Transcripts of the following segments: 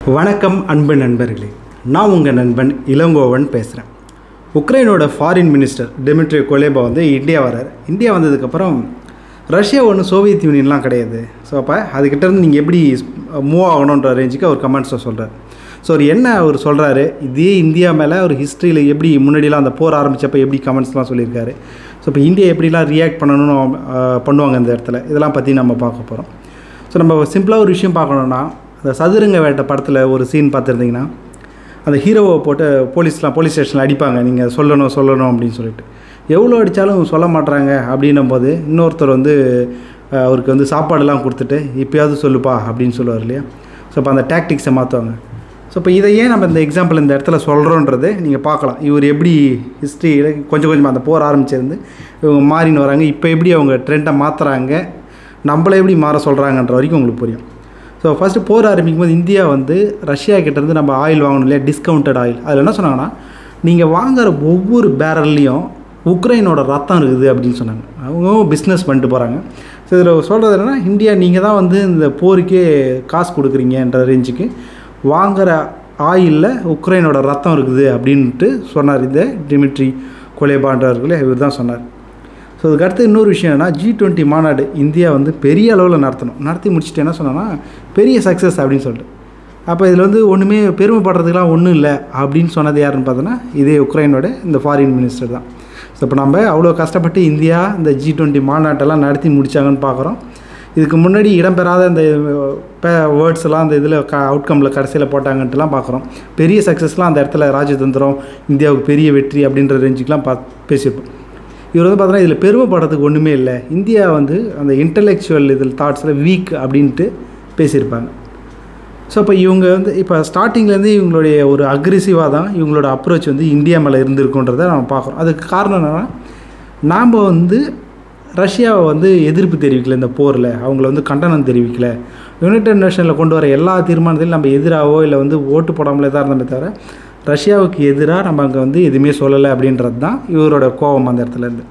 வணக்கம் அன்பு நண்பர்களே நான் உங்கள் நண்பன் இளங்கோவன் பேசுகிறேன் உக்ரைனோட ஃபாரின் மினிஸ்டர் டெமிட்ரி கொலேபா வந்து இந்தியா வரார் இந்தியா வந்ததுக்கப்புறம் ரஷ்யா ஒன்றும் சோவியத் யூனியன்லாம் கிடையாது ஸோ அப்போ அதுக்கிட்டேருந்து நீங்கள் எப்படி மூவ் ஆகணுன்ற ரேஞ்சுக்கு அவர் கமெண்ட்ஸை சொல்கிறார் ஸோ அவர் என்ன அவர் சொல்கிறாரு இதே இந்தியா மேலே ஒரு ஹிஸ்ட்ரியில் எப்படி முன்னாடிலாம் அந்த போர் ஆரம்பித்தப்போ எப்படி கமெண்ட்ஸ்லாம் சொல்லியிருக்காரு ஸோ இப்போ இந்தியா எப்படிலாம் ரியாக்ட் பண்ணணும்னு அஹ், பண்ணுவாங்க இந்த இடத்துல இதெல்லாம் பற்றி நம்ம பார்க்க போகிறோம் ஸோ நம்ம சிம்பிளாக ஒரு விஷயம் பார்க்கணுன்னா அந்த சதுரங்க வேட்டை படத்தில் ஒரு சீன் பார்த்துருந்தீங்கன்னா அந்த ஹீரோவை போட்டு போலீஸ்லாம் போலீஸ் ஸ்டேஷனில் அடிப்பாங்க நீங்கள் சொல்லணும் சொல்லணும் அப்படின்னு சொல்லிட்டு எவ்வளோ அடித்தாலும் சொல்ல மாட்றாங்க அப்படின்னும் போது இன்னொருத்தர் வந்து அஹ், அவருக்கு வந்து சாப்பாடுலாம் கொடுத்துட்டு இப்போயாவது சொல்லுப்பா அப்படின்னு சொல்லுவார் இல்லையா ஸோ அப்போ அந்த டாக்டிக்ஸை மாற்றுவாங்க ஸோ இப்போ இதை ஏன் நம்ம இந்த எக்ஸாம்பிள் இந்த இடத்துல சொல்கிறோன்றது நீங்கள் பார்க்கலாம் இவர் எப்படி ஹிஸ்ட்ரியில் கொஞ்சம் கொஞ்சமாக அந்த போர் ஆரம்பிச்சிருந்து இவங்க மாறின்னு வராங்க இப்போ எப்படி அவங்க ட்ரெண்டை மாற்றுறாங்க நம்மளை எப்படி மாற சொல்கிறாங்கன்ற வரைக்கும் உங்களுக்கு புரியும் ஸோ ஃபஸ்ட்டு போர் ஆரம்பிக்கும் போது இந்தியா வந்து ரஷ்யா கிட்டேருந்து நம்ம ஆயில் வாங்கணும் இல்லையா டிஸ்கவுண்டட் ஆயில் அதில் என்ன சொன்னாங்கன்னா நீங்கள் வாங்குற ஒவ்வொரு பேரல்லையும் உக்ரைனோட ரத்தம் இருக்குது அப்படின்னு சொன்னாங்க அவங்க பிஸ்னஸ் பண்ணிட்டு போகிறாங்க ஸோ இதில் சொல்கிறது என்னென்னா இந்தியா நீங்கள் தான் வந்து இந்த போருக்கே காசு கொடுக்குறீங்கன்ற ரேஞ்சுக்கு வாங்குற ஆயிலில் உக்ரைனோட ரத்தம் இருக்குது அப்படின்ட்டு சொன்னார் இந்த டிமிட்ரி கொலேபான்றவர்களே இவர் தான் சொன்னார் ஸோ அதுக்கு அடுத்து இன்னொரு விஷயம் என்னன்னா ஜி டுவெண்ட்டி மாநாடு இந்தியா வந்து பெரிய அளவில் நடத்தணும் நடத்தி முடிச்சுட்டு என்ன சொன்னோன்னா பெரிய சக்ஸஸ் அப்படின்னு சொல்லிட்டு அப்போ இதில் வந்து ஒன்றுமே பெருமைப்படுறதுக்கெலாம் ஒன்றும் இல்லை அப்படின்னு சொன்னது யாருன்னு பார்த்தோன்னா இதே உக்ரைனோட இந்த ஃபாரின் மினிஸ்டர் தான் ஸோ இப்போ நம்ம அவ்வளோ கஷ்டப்பட்டு இந்தியா இந்த ஜி டுவெண்ட்டி மாநாட்டெல்லாம் நடத்தி முடிச்சாங்கன்னு பார்க்குறோம் இதுக்கு முன்னாடி இடம்பெறாத இந்த வேர்ட்ஸ் எல்லாம் அந்த இதில் க அவுட்கமில் கடைசியில் போட்டாங்கன்ட்டுலாம் பார்க்குறோம் பெரிய சக்ஸஸ்லாம் அந்த இடத்துல ராஜதந்திரம் இந்தியாவுக்கு பெரிய வெற்றி அப்படின்ற ரேஞ்சுக்கெலாம் பா பேசியிருப்போம் இவர் வந்து பார்த்தோன்னா இதில் பெருமைப்படுறதுக்கு ஒன்றுமே இல்லை இந்தியா வந்து அந்த இன்டலெக்சுவல் இதில் தாட்ஸில் வீக் அப்படின்ட்டு பேசியிருப்பாங்க ஸோ இப்போ இவங்க வந்து இப்போ ஸ்டார்டிங்லேருந்து இவங்களுடைய ஒரு அக்ரெசிவாக தான் இவங்களோட அப்ரோச் வந்து இந்தியா மேலே இருந்திருக்குன்றதை நம்ம பார்க்குறோம் அதுக்கு காரணம் என்னென்னா நாம் வந்து ரஷ்யாவை வந்து எதிர்ப்பு தெரிவிக்கல இந்த போரில் அவங்கள வந்து கண்டனம் தெரிவிக்கல யுனைடெட் நேஷனில் கொண்டு வர எல்லா தீர்மானத்திலும் நம்ம எதிராகவோ இல்லை வந்து ஓட்டு போடாமலே தான் இருந்தோமே தவிர ரஷ்யாவுக்கு எதிராக நம்ம அங்கே வந்து எதுவுமே சொல்லலை அப்படின்றது தான் இவரோட கோபம் அந்த இடத்துல இருந்து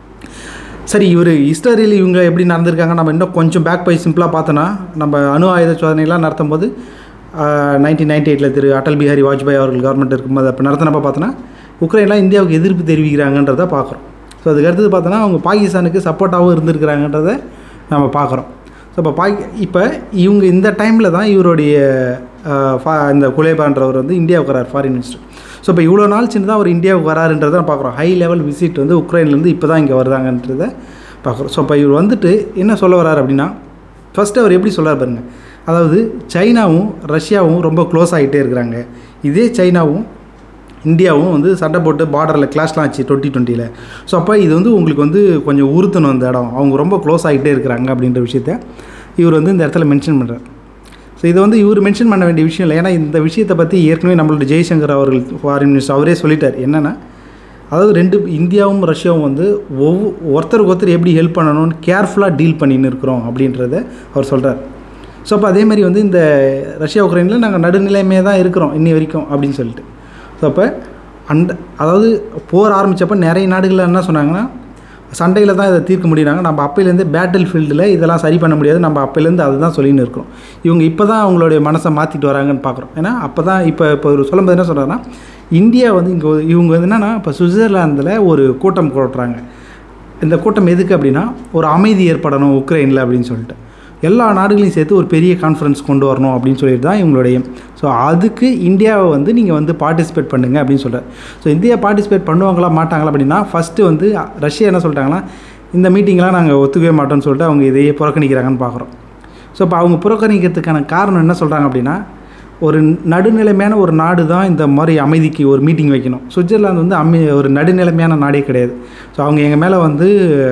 சரி இவர் ஹிஸ்டரியில் இவங்க எப்படி நடந்திருக்காங்க நம்ம இன்னும் கொஞ்சம் பேக் பை சிம்பிளாக பார்த்தோன்னா நம்ம அணு ஆயுத சோதனைலாம் நடத்தும் போது நைன்டீன் நைன்டி எயிட்டில் திரு அடல் பிஹாரி வாஜ்பாய் அவர்கள் கவர்மெண்ட் இருக்கும்போது அப்போ நடத்தினப்ப பார்த்தோன்னா உக்ரைன்லாம் இந்தியாவுக்கு எதிர்ப்பு தெரிவிக்கிறாங்கன்றதை பார்க்குறோம் ஸோ அதுக்கு அடுத்தது பார்த்தோன்னா அவங்க பாகிஸ்தானுக்கு சப்போர்ட்டாகவும் இருந்திருக்கிறாங்கன்றதை நம்ம பார்க்குறோம் ஸோ இப்போ பாகி இப்போ இவங்க இந்த டைமில் தான் இவருடைய அஹ், ஃபா இந்த குலேபான்றவர் வந்து இந்தியாவுக்கு வரார் ஃபாரின் மினிஸ்டர் ஸோ இப்போ இவ்வளோ நாள் சின்னதாக அவர் இந்தியாவுக்கு வராருன்றதை பார்க்குறோம் ஹை லெவல் விசிட் வந்து உக்ரைன்லேருந்து இப்போ தான் இங்கே வருதாங்கன்றதை பார்க்குறோம் ஸோ இப்போ இவர் வந்துட்டு என்ன சொல்ல வரார் அப்படின்னா ஃபஸ்ட்டு அவர் எப்படி சொல்கிறார் பாருங்க அதாவது சைனாவும் ரஷ்யாவும் ரொம்ப க்ளோஸ் ஆகிட்டே இருக்கிறாங்க இதே சைனாவும் இந்தியாவும் வந்து சண்டை போட்டு பார்டரில் கிளாஷ்லாம் ஆச்சு டுவெண்ட்டி டுவெண்ட்டியில் ஸோ அப்போ இது வந்து உங்களுக்கு வந்து கொஞ்சம் உறுத்தணும் அந்த இடம் அவங்க ரொம்ப க்ளோஸ் ஆகிட்டே இருக்கிறாங்க அப்படின்ற விஷயத்த இவர் வந்து இந்த இடத்துல மென்ஷன் பண்ணுறார் ஸோ இதை வந்து இவர் மென்ஷன் பண்ண வேண்டிய விஷயம் இல்லை ஏன்னா இந்த விஷயத்தை பற்றி ஏற்கனவே நம்மளோட ஜெய்சங்கர் அவர்கள் ஃபாரின் மினிஸ்டர் அவரே சொல்லிட்டார் என்னென்னா அதாவது ரெண்டு இந்தியாவும் ரஷ்யாவும் வந்து ஒவ்வொரு ஒருத்தருக்கு ஒருத்தர் எப்படி ஹெல்ப் பண்ணணும்னு கேர்ஃபுல்லாக டீல் பண்ணின்னு இருக்கிறோம் அப்படின்றத அவர் சொல்கிறார் ஸோ அப்போ அதே மாதிரி வந்து இந்த ரஷ்யா உக்ரைனில் நாங்கள் நடுநிலைமையே தான் இருக்கிறோம் இன்னி வரைக்கும் அப்படின்னு சொல்லிட்டு ஸோ அப்போ அந்த அதாவது போர் ஆரம்பித்தப்போ நிறைய நாடுகளில் என்ன சொன்னாங்கன்னா சண்டையில் தான் இதை தீர்க்க முடியுறாங்க நம்ம அப்பையிலேருந்து பேட்டில் ஃபீல்டில் இதெல்லாம் சரி பண்ண முடியாது நம்ம அப்பையிலேருந்து அதுதான் சொல்லின்னு இருக்கிறோம் இவங்க இப்போ தான் அவங்களுடைய மனசை மாற்றிட்டு வராங்கன்னு பார்க்குறோம் ஏன்னா அப்போ தான் இப்போ இப்போ ஒரு சொல்லும்போது என்ன சொல்கிறாங்கன்னா இந்தியா வந்து இங்கே இவங்க வந்து என்னென்னா இப்போ சுவிட்சர்லாந்தில் ஒரு கூட்டம் கூட்டுறாங்க இந்த கூட்டம் எதுக்கு அப்படின்னா ஒரு அமைதி ஏற்படணும் உக்ரைனில் அப்படின்னு சொல்லிட்டு எல்லா நாடுகளையும் சேர்த்து ஒரு பெரிய கான்ஃபரன்ஸ் கொண்டு வரணும் அப்படின்னு சொல்லிட்டு தான் இவங்களுடைய ஸோ அதுக்கு இந்தியாவை வந்து நீங்கள் வந்து பார்ட்டிசிபேட் பண்ணுங்க அப்படின்னு சொல்கிறார் ஸோ இந்தியா பார்ட்டிசிபேட் பண்ணுவாங்களா மாட்டாங்களா அப்படின்னா ஃபஸ்ட்டு வந்து ரஷ்யா என்ன சொல்லிட்டாங்கன்னா இந்த மீட்டிங்லாம் நாங்கள் ஒத்துக்கவே மாட்டோம்னு சொல்லிட்டு அவங்க இதையே புறக்கணிக்கிறாங்கன்னு பார்க்குறோம் ஸோ இப்போ அவங்க புறக்கணிக்கிறதுக்கான காரணம் என்ன சொல்கிறாங்க அப்படின்னா ஒரு நடுநிலைமையான ஒரு நாடு தான் இந்த மாதிரி அமைதிக்கு ஒரு மீட்டிங் வைக்கணும் சுவிட்சர்லாந்து வந்து அமை ஒரு நடுநிலைமையான நாடே கிடையாது ஸோ அவங்க எங்கள் மேலே வந்து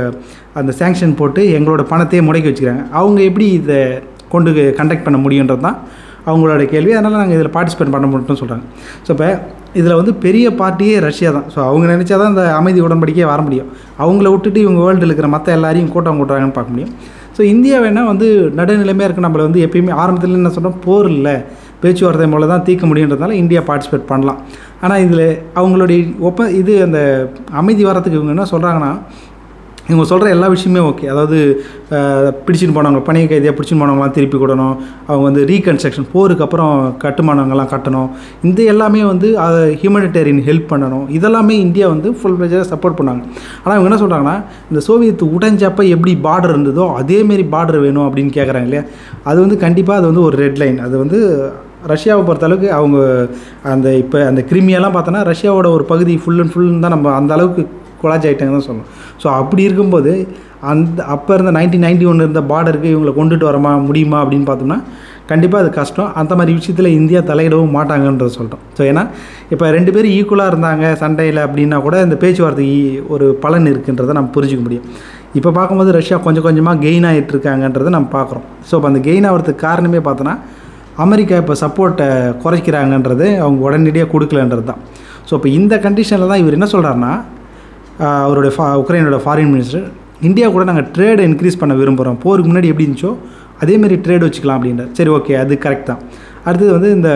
அந்த சேங்ஷன் போட்டு எங்களோட பணத்தையே முடக்கி வச்சுக்கிறாங்க அவங்க எப்படி இதை கொண்டு கண்டக்ட் பண்ண முடியுன்றது தான் அவங்களோட கேள்வி அதனால் நாங்கள் இதில் பார்ட்டிசிபேட் பண்ண முடியும்னு சொல்கிறாங்க ஸோ இப்போ இதில் வந்து பெரிய பார்ட்டியே ரஷ்யா தான் ஸோ அவங்க நினச்சா தான் இந்த அமைதி உடன்படிக்கையே வர முடியும் அவங்கள விட்டுட்டு இவங்க வேர்ல்டில் இருக்கிற மற்ற எல்லாரையும் கூட்டம் கூட்டுறாங்கன்னு பார்க்க முடியும் ஸோ இந்தியா வேணால் வந்து நடுநிலைமையாக இருக்க நம்மளை வந்து எப்பயுமே ஆரம்பத்தில் என்ன சொல்கிறோம் போர் இல்லை பேச்சுவார்த்தை மூலம் தான் தீர்க்க முடியுன்றதுனால இந்தியா பார்ட்டிசிபேட் பண்ணலாம் ஆனால் இதில் அவங்களுடைய ஒப்ப இது அந்த அமைதி வரத்துக்கு இவங்க என்ன சொல்கிறாங்கன்னா இவங்க சொல்கிற எல்லா விஷயமே ஓகே அதாவது அஹ், பிடிச்சிட்டு போனவங்க பணிய கைதியாக பிடிச்சிட்டு போனவங்களாம் திருப்பி கொடுக்கணும் அவங்க வந்து ரீகன்ஸ்ட்ரக்ஷன் போருக்கு அப்புறம் கட்டுமானங்கள்லாம் கட்டணும் இந்த எல்லாமே வந்து அதை ஹியூமனிடேரியன் ஹெல்ப் பண்ணணும் இதெல்லாமே இந்தியா வந்து ஃபுல் ஃப்ளெஜாக சப்போர்ட் பண்ணாங்க ஆனால் இவங்க என்ன சொல்கிறாங்கன்னா இந்த சோவியத் உடைஞ்சப்ப எப்படி பார்டர் இருந்ததோ அதேமாரி பார்டர் வேணும் அப்படின்னு கேட்குறாங்க இல்லையா அது வந்து கண்டிப்பாக அது வந்து ஒரு ரெட் லைன் அது வந்து ரஷ்யாவை பொறுத்த அளவுக்கு அவங்க அந்த இப்போ அந்த கிரிமியெல்லாம் பார்த்தோன்னா ரஷ்யாவோட ஒரு பகுதி ஃபுல் அண்ட் ஃபுல்னு தான் நம்ம அந்த அளவுக்கு கொலாஜ் ஆகிட்டாங்க தான் சொல்லணும் ஸோ அப்படி இருக்கும்போது அந்த அப்போ இருந்த நைன்டீன் நைன்டி ஒன்று இருந்த பார்டருக்கு இவங்களை கொண்டுட்டு வரமா முடியுமா அப்படின்னு பார்த்தோம்னா கண்டிப்பாக அது கஷ்டம் அந்த மாதிரி விஷயத்தில் இந்தியா தலையிடவும் மாட்டாங்கன்றது சொல்லிட்டோம் ஸோ ஏன்னா இப்போ ரெண்டு பேரும் ஈக்குவலாக இருந்தாங்க சண்டையில் அப்படின்னா கூட இந்த பேச்சுவார்த்தைக்கு ஒரு பலன் இருக்குன்றதை நம்ம புரிஞ்சுக்க முடியும் இப்போ பார்க்கும்போது ரஷ்யா கொஞ்சம் கொஞ்சமாக கெயின் ஆகிட்டு இருக்காங்கன்றதை நம்ம பார்க்குறோம் ஸோ இப்போ அந்த கெயின் ஆகிறதுக்கு காரணமே பார்த்தோன்னா அமெரிக்கா இப்போ சப்போர்ட்டை குறைக்கிறாங்கன்றது அவங்க உடனடியாக கொடுக்கலன்றது தான் ஸோ இப்போ இந்த கண்டிஷனில் தான் இவர் என்ன சொல்கிறாருன்னா ஆஹ் அவருடைய ஃபா உக்ரைனோட ஃபாரின் மினிஸ்டர் இந்தியா கூட நாங்கள் ட்ரேடை இன்க்ரீஸ் பண்ண விரும்புகிறோம் போருக்கு முன்னாடி எப்படி இருந்துச்சோ அதேமாரி ட்ரேட் வச்சுக்கலாம் அப்படின்றார் சரி ஓகே அது கரெக்ட் தான் அடுத்தது வந்து இந்த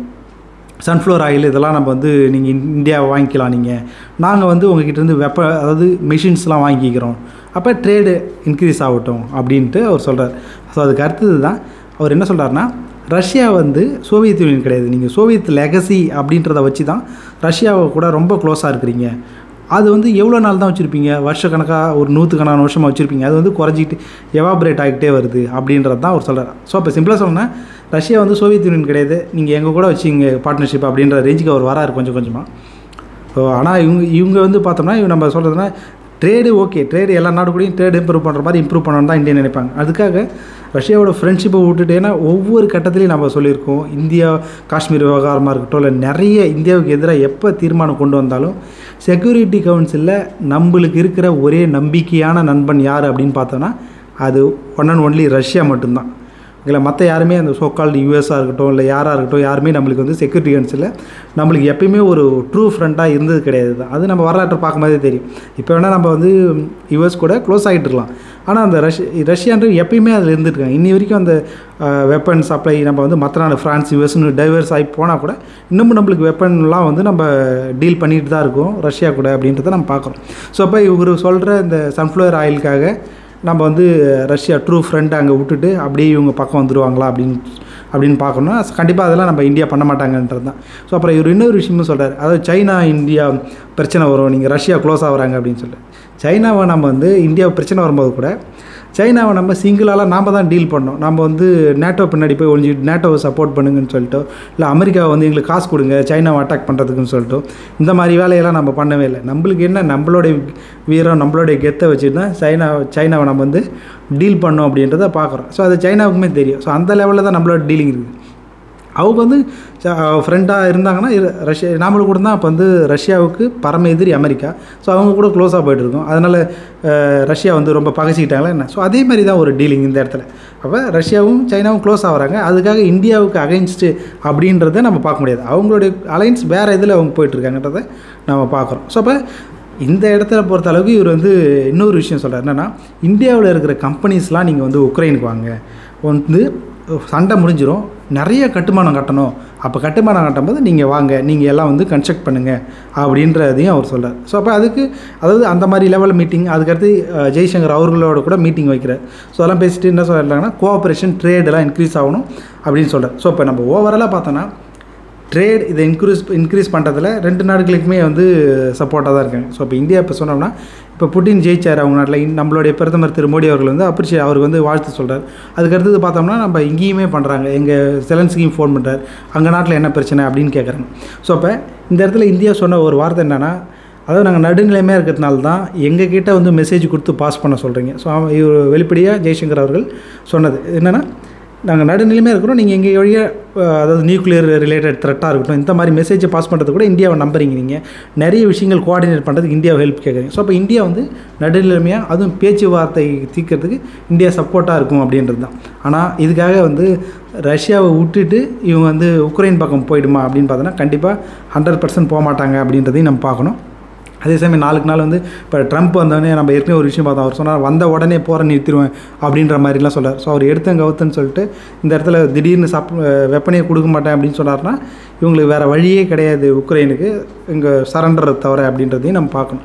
சன்ஃப்ளவர் ஆயில் இதெல்லாம் நம்ம வந்து நீங்கள் இந்தியாவை வாங்கிக்கலாம் நீங்கள் நாங்கள் வந்து உங்ககிட்ட இருந்து வெப்ப அதாவது மிஷின்ஸ்லாம் வாங்கிக்கிறோம் அப்போ ட்ரேடு இன்க்ரீஸ் ஆகட்டும் அப்படின்ட்டு அவர் சொல்கிறார் ஸோ அதுக்கு அடுத்தது தான் அவர் என்ன சொல்கிறாருன்னா ரஷ்யா வந்து சோவியத் யூனியன் கிடையாது நீங்கள் சோவியத் லெகசி அப்படின்றத வச்சு தான் ரஷ்யாவை கூட ரொம்ப க்ளோஸாக இருக்கிறீங்க அது வந்து எவ்வளோ நாள் தான் வச்சுருப்பீங்க வருஷக்கணக்காக ஒரு நூற்றுக்கணக்கான வருஷமாக வச்சுருப்பீங்க அது வந்து குறைஞ்சிக்கிட்டு எவாபரேட் ஆகிட்டே வருது அப்படின்றது தான் அவர் சொல்கிறார் ஸோ இப்போ சிம்பிளாக சொன்னால் ரஷ்யா வந்து சோவியத் யூனியன் கிடையாது நீங்கள் எங்கள் கூட வச்சுங்க பார்ட்னர்ஷிப் அப்படின்ற ரேஞ்சுக்கு அவர் வராரு கொஞ்சம் கொஞ்சமாக ஸோ ஆனால் இவங்க இவங்க வந்து பார்த்தோம்னா இவங்க நம்ம சொல்கிறதுனா ட்ரேடு ஓகே ட்ரேடு எல்லா நாடு கூடயும் ட்ரேடு இம்ப்ரூவ் பண்ணுற மாதிரி இம்ப்ரூவ் பண்ணணும் தான் இந்தியா நினைப்பாங்க அதுக்காக ரஷ்யாவோட ஃப்ரெண்ட்ஷிப்பை விட்டுட்டு ஏன்னா ஒவ்வொரு கட்டத்துலையும் நம்ம சொல்லியிருக்கோம் இந்தியா காஷ்மீர் விவகாரமாக இருக்கட்டும் இல்லை நிறைய இந்தியாவுக்கு எதிராக எப்போ தீர்மானம் கொண்டு வந்தாலும் செக்யூரிட்டி கவுன்சிலில் நம்மளுக்கு இருக்கிற ஒரே நம்பிக்கையான நண்பன் யார் அப்படின்னு பார்த்தோன்னா அது ஒன் அண்ட் ஒன்லி ரஷ்யா மட்டும்தான் இல்லை மற்ற யாருமே அந்த சோக்கால்டு யூஎஸ்ஸாக இருக்கட்டும் இல்லை யாராக இருக்கட்டும் யாருமே நம்மளுக்கு வந்து செக்யூரிட்டி கவுன்சிலில் நம்மளுக்கு எப்பயுமே ஒரு ட்ரூ ஃப்ரெண்டாக இருந்தது கிடையாது தான் அது நம்ம வரலாற்றை பார்க்கும்போதே தெரியும் இப்போ வேணால் நம்ம வந்து யூஎஸ் கூட க்ளோஸ் ஆகிட்டு இருக்கலாம் ஆனால் அந்த ரஷ்ய ரஷ்யான்றது எப்பயுமே அதில் இருந்துருக்காங்க இன்னி வரைக்கும் அந்த வெப்பன் சப்ளை நம்ம வந்து மற்ற நாடு ஃப்ரான்ஸ் யூஎஸ்னு டைவர்ஸ் ஆகி போனால் கூட இன்னமும் நம்மளுக்கு வெப்பன்லாம் வந்து நம்ம டீல் பண்ணிட்டு தான் இருக்கோம் ரஷ்யா கூட அப்படின்றத நம்ம பார்க்குறோம் ஸோ அப்போ இவர் சொல்கிற இந்த சன்ஃப்ளவர் ஆயிலுக்காக நம்ம வந்து ரஷ்யா ட்ரூ ஃப்ரெண்ட் அங்கே விட்டுட்டு அப்படியே இவங்க பக்கம் வந்துடுவாங்களா அப்படின்னு அப்படின்னு பார்க்கணும்னா கண்டிப்பாக அதெல்லாம் நம்ம இந்தியா பண்ண மாட்டாங்கன்றது தான் ஸோ அப்புறம் இவர் இன்னொரு விஷயமும் சொல்கிறார் அதாவது சைனா இந்தியா பிரச்சனை வரும் நீங்கள் ரஷ்யா க்ளோஸ் ஆகுறாங்க அப்படின்னு சொல்லிட்டு சைனாவை நம்ம வந்து இந்தியா பிரச்சனை வரும்போது கூட சைனாவை நம்ம சிங்கிளால் நாம் தான் டீல் பண்ணோம் நம்ம வந்து நேட்டோ பின்னாடி போய் ஒழிஞ்சு நேட்டோவை சப்போர்ட் பண்ணுங்கன்னு சொல்லிட்டோ இல்லை அமெரிக்காவை வந்து எங்களுக்கு காசு கொடுங்க சைனாவை அட்டாக் பண்ணுறதுக்குன்னு சொல்லிட்டோ இந்த மாதிரி வேலையெல்லாம் நம்ம பண்ணவே இல்லை நம்மளுக்கு என்ன நம்மளுடைய வீரம் நம்மளுடைய கெத்தை வச்சுட்டு தான் சைனா சைனாவை நம்ம வந்து டீல் பண்ணோம் அப்படின்றத பார்க்குறோம் ஸோ அது சைனாவுக்குமே தெரியும் ஸோ அந்த லெவலில் தான் நம்மளோட டீலிங் இருக்குது அவங்க வந்து ஃப்ரெண்டாக இருந்தாங்கன்னா இரு- ரஷ்யா நாமளும் கூட தான் அப்போ வந்து ரஷ்யாவுக்கு பரம எதிரி அமெரிக்கா ஸோ அவங்க கூட க்ளோஸாக போயிட்டு இருக்கோம் அதனால் ரஷ்யா வந்து ரொம்ப பகச்சிக்கிட்டாங்களா என்ன ஸோ அதே மாதிரி தான் ஒரு டீலிங் இந்த இடத்துல அப்போ ரஷ்யாவும் சைனாவும் க்ளோஸ் ஆகுறாங்க அதுக்காக இந்தியாவுக்கு அகைன்ஸ்டு அப்படின்றத நம்ம பார்க்க முடியாது அவங்களுடைய அலைன்ஸ் வேறு இதில் அவங்க போயிட்டுருக்காங்கன்றதை நம்ம பார்க்குறோம் ஸோ அப்போ இந்த இடத்துல பொறுத்த அளவுக்கு இவர் வந்து இன்னொரு விஷயம் சொல்கிறார் என்னென்னா இந்தியாவில் இருக்கிற கம்பெனிஸ்லாம் நீங்கள் வந்து உக்ரைனுக்கு வாங்க வந்து சண்டை முடிஞ்சிடும் நிறைய கட்டுமானம் கட்டணும் அப்போ கட்டுமானம் கட்டும்போது நீங்கள் வாங்க நீங்கள் எல்லாம் வந்து கன்ஸ்ட்ரக்ட் பண்ணுங்கள் அப்படின்றதையும் அவர் சொல்கிறார் ஸோ அப்போ அதுக்கு அதாவது அந்த மாதிரி லெவல் மீட்டிங் அதுக்கடுத்து அஹ், ஜெய்சங்கர் அவர்களோட கூட மீட்டிங் வைக்கிறார் ஸோ அதெல்லாம் பேசிட்டு என்ன சொல்கிறாங்கன்னா கோஆப்ரேஷன் ட்ரேடெல்லாம் இன்க்ரீஸ் ஆகணும் அப்படின்னு சொல்கிறார் ஸோ இப்போ நம்ம ஓவராலாக பார்த்தோன்னா ட்ரேட் இதை இன்க்ரீஸ் இன்க்ரீஸ் பண்ணுறதுல ரெண்டு நாடுகளுக்குமே வந்து சப்போர்ட்டாக தான் இருக்காங்க ஸோ இப்போ இந்தியா இப்போ சொன்னோம்னா இப்போ புட்டின் ஜெயிச்சார் அவங்க நாட்டில் இன்- நம்மளுடைய பிரதமர் திரு மோடி அவர்கள் வந்து அப்ரிஷியே அவருக்கு வந்து வாழ்த்து சொல்கிறார் அதுக்கு அடுத்தது பார்த்தோம்னா நம்ம இங்கேயுமே பண்ணுறாங்க எங்கள் செலன்ஸ்கியும் ஃபோன் பண்ணுறார் அங்கே நாட்டில் என்ன பிரச்சனை அப்படின்னு கேட்குறாங்க ஸோ அப்போ இந்த இடத்துல இந்தியா சொன்ன ஒரு வார்த்தை என்னென்னா அதாவது நாங்கள் நடுநிலைமையாக இருக்கிறதுனால தான் எங்கள் கிட்ட வந்து மெசேஜ் கொடுத்து பாஸ் பண்ண சொல்கிறீங்க ஸோ இவர் வெளிப்படையாக ஜெய்சங்கர் அவர்கள் சொன்னது என்னென்னா நாங்கள் நடுநிலைமையாக இருக்கிறோம் நீங்கள் எங்கள் வழியாக அதாவது நியூக்ளியர் ரிலேட்டட் த்ரெட்டாக இருக்கட்டும் இந்த மாதிரி மெசேஜை பாஸ் பண்ணுறது கூட இந்தியாவை நம்புறீங்க நீங்கள் நிறைய விஷயங்கள் கோஆர்டினேட் பண்ணுறதுக்கு இந்தியாவை ஹெல்ப் கேட்குறீங்க ஸோ அப்போ இந்தியா வந்து நடுநிலைமையாக அதுவும் பேச்சுவார்த்தை தீர்க்கறதுக்கு இந்தியா சப்போர்ட்டாக இருக்கும் அப்படின்றது தான் ஆனால் இதுக்காக வந்து ரஷ்யாவை விட்டுட்டு இவங்க வந்து உக்ரைன் பக்கம் போயிடுமா அப்படின்னு பார்த்தோன்னா கண்டிப்பாக ஹண்ட்ரட் பர்சன்ட் போக மாட்டாங்க அப்படின்றதையும் நம்ம பார்க்கணும் அதே சமயம் நாளுக்கு நாள் வந்து இப்போ ட்ரம்ப் வந்தோடனே நம்ம ஏற்கனவே ஒரு விஷயம் பார்த்தோம் அவர் சொன்னார் வந்த உடனே போகிற நிறுத்திடுவேன் அப்படின்ற மாதிரிலாம் சொல்றார் ஸோ அவர் எடுத்தேன் கவுத்தன்னு சொல்லிட்டு இந்த இடத்துல திடீர்னு சப் வெப்பனையை கொடுக்க மாட்டேன் அப்படின்னு சொன்னார்னா இவங்களுக்கு வேறு வழியே கிடையாது உக்ரைனுக்கு இங்கே சரண்டர் தவிர அப்படின்றதையும் நம்ம பார்க்கணும்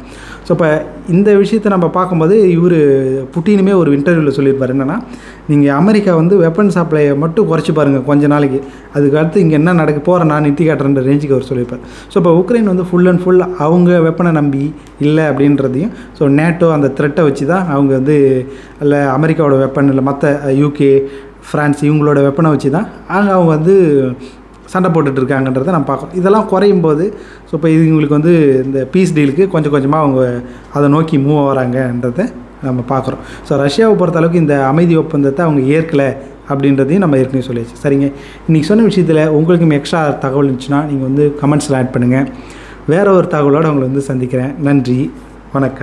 ஸோ இப்போ இந்த விஷயத்தை நம்ம பார்க்கும்போது இவர் புட்டினுமே ஒரு இன்டர்வியூவில் சொல்லியிருப்பார் என்னென்னா நீங்கள் அமெரிக்கா வந்து வெப்பன் சப்ளையை மட்டும் குறைச்சி பாருங்கள் கொஞ்ச நாளைக்கு அதுக்கு அடுத்து இங்கே என்ன நடக்க போகிற நான் நிறுத்தி காட்டுறன்ற ரேஞ்சுக்கு அவர் சொல்லியிருப்பார் ஸோ இப்போ உக்ரைன் வந்து ஃபுல் அண்ட் ஃபுல் அவங்க வெப்பனை நம்பி இல்லை அப்படின்றதையும் ஸோ நேட்டோ அந்த த்ரெட்டை வச்சு தான் அவங்க வந்து இல்லை அமெரிக்காவோட வெப்பன் இல்லை மற்ற யூகே ஃப்ரான்ஸ் இவங்களோட வெப்பனை வச்சு தான் அங்கே அவங்க வந்து சண்டை போட்டுட்டு இருக்காங்கன்றதை நம்ம பார்க்குறோம் இதெல்லாம் குறையும் போது ஸோ இப்போ இது இவங்களுக்கு வந்து இந்த பீஸ் டீலுக்கு கொஞ்சம் கொஞ்சமாக அவங்க அதை நோக்கி மூவ் ஆகிறாங்கன்றதை நம்ம பார்க்குறோம் ஸோ ரஷ்யாவை பொறுத்த அளவுக்கு இந்த அமைதி ஒப்பந்தத்தை அவங்க ஏற்கலை அப்படின்றதையும் நம்ம ஏற்கனவே சொல்லியாச்சு சரிங்க இன்றைக்கி சொன்ன விஷயத்தில் உங்களுக்கும் எக்ஸ்ட்ரா தகவல் இருந்துச்சுன்னா நீங்கள் வந்து கமெண்ட்ஸில் ஆட் பண்ணுங்கள் வேறு ஒரு தகவலோடு உங்களை வந்து சந்திக்கிறேன் நன்றி வணக்கம்